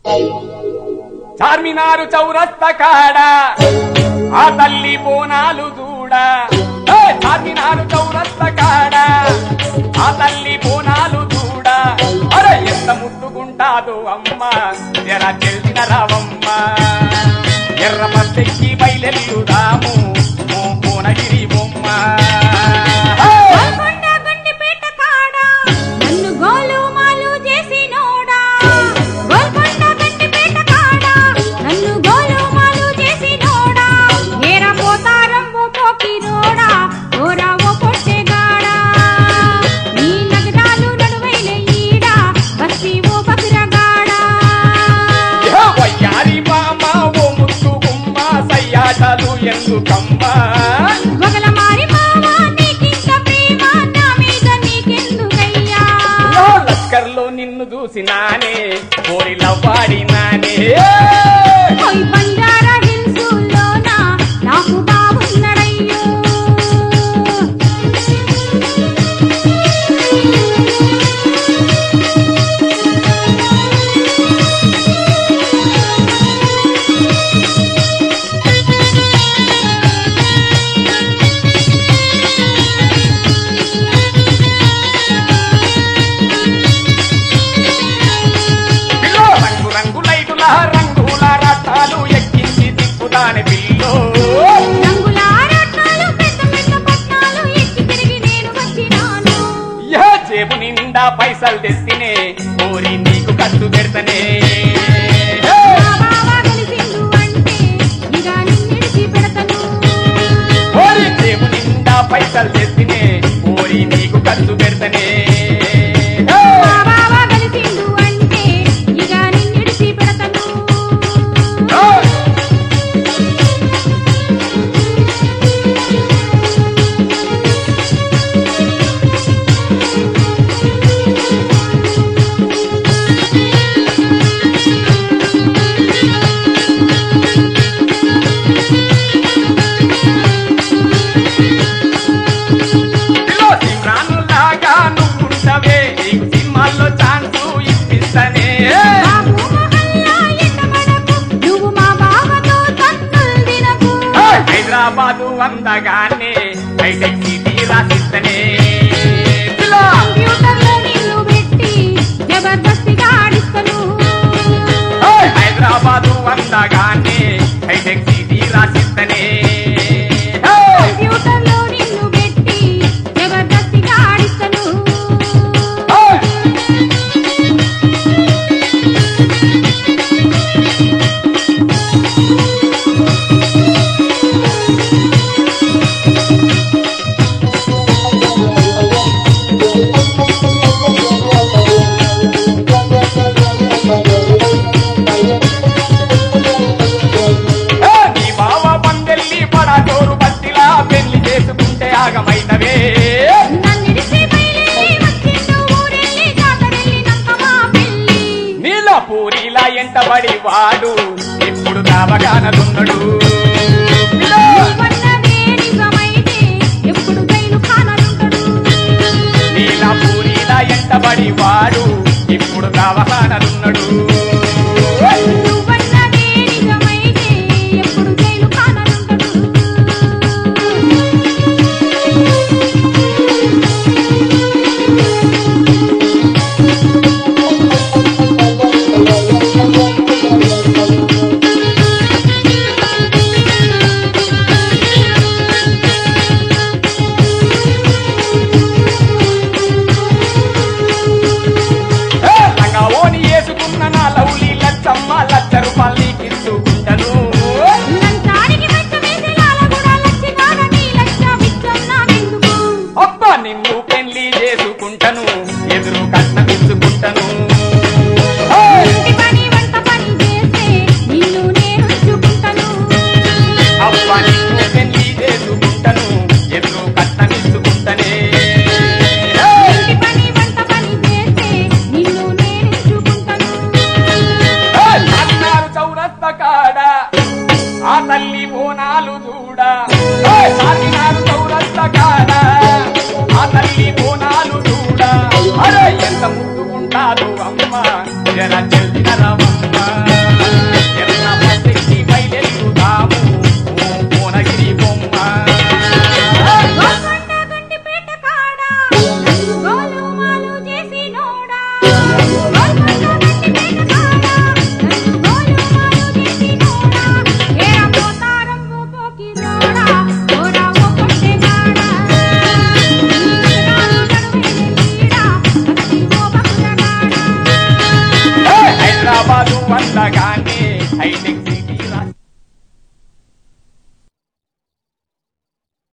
చార్మినారు చౌరస్త కాడ ఆ తల్లి బోనాలు చూడ ఏ చార్మినారు చౌరస్త కాడ ఆ తల్లి బోనాలు చూడ అరే ఎంత ముద్దుగుంటాదో అమ్మ ఎర తెలిసిన రావమ్మ ఎర్ర పద్దెక్కి బయలెల్లుదాము ఓ కోనగిరి బొమ్మ హే! గోల్కొండ గండిపేట కాడ నన్ను గోలు మాలు చేసినోడా గోల్కొండ గండిపేట కాడ నన్ను గోలు మాలు చేసినోడా ఏరా పోతారం ఓ పోకిరోడా ఓరా ఓ పొట్టెగాడా నీ నగరాలు నడువైన ఈడ బస్తి ఓ బకిరగాడా యా వయ్యారి మామ ఓ ముత్తు గుమ్మ సయ్యాటలు ఎందుకమ్మా వగల మారి మావా నీకింత ప్రేమ నా మీద నీకెందుకయ్యా ఓ లస్కర్లో నిన్ను చూసినానే కోరిలవ్వాడినానే ఓయ్ బంజారా హిల్సులోన నాకు బాగున్నడయ్యో పిల్లో రంగు రంగు లైటుల రంగుల రథాలు ఎక్కించి తిప్పుతానే పిల్లో రంగుల రత్నాలు పెద్ద పెద్ద పట్నాలు ఎక్కి తిరిగి నేను వచ్చినాను యా జేబు నిండా పైసలు తెస్తినే కోరి నీకు ఖర్చు పెడతనే మా బావ కలిసిండు అంటే ఇక నిన్నిడిచి పెడతను కోరి జేబు నిండా పైసలు తెస్తినే కోరి నీకు ఖర్చు పెడతనే మా బావ కలిసిండు అంటే ఇక నిన్నిడిచి పెడతను పిల్లో సిమ్రానులాగా నువ్వుంటవే నీకు సినిమాల్లో ఛాన్స్ ఇప్పిస్తనే బాబు మొహల్లా ఎండబడకు, నువ్వు మా బావతో తన్నులు తినకు. హైదరాబాదు అందగానే హైటెక్ సిటీ రాసిస్తనే పిల్లో కంప్యూటర్లో నిన్ను పెట్టి జబర్దస్తిగా ఆడిస్తను. హైదరాబాదు అందగానే హైటెక్ సిటీ రాసిస్తనే కంప్యూటర్లో నిన్ను పెట్టి జబర్దస్తిగా ఆడిస్తను. నీ బావ పందెల్లి పడటోరు బట్టిలా పెళ్లి చేసుకుంటే ఆగమైనవే నన్నిడిచి బయలుదేరి వచ్చిండు ఊరెళ్ళి జాతరెళ్ళినాక మా పెళ్ళి. నీల పూరిలా ఎంటబడి వాడు ఇప్పుడు దావగానలున్నడు నువ్వన్నదే నిజమైతే ఎప్పుడు జైలు ఖానాలుంటడు. నీల పూరిలా ఎంటబడి వాడు ఇప్పుడు దావగానలున్నడు నువ్వన్నదే నిజమైతే ఎప్పుడు జైలు ఖానాలుంటడు. లంగా ఓని వేసుకున్న నా పండగాన్ని హైటెక్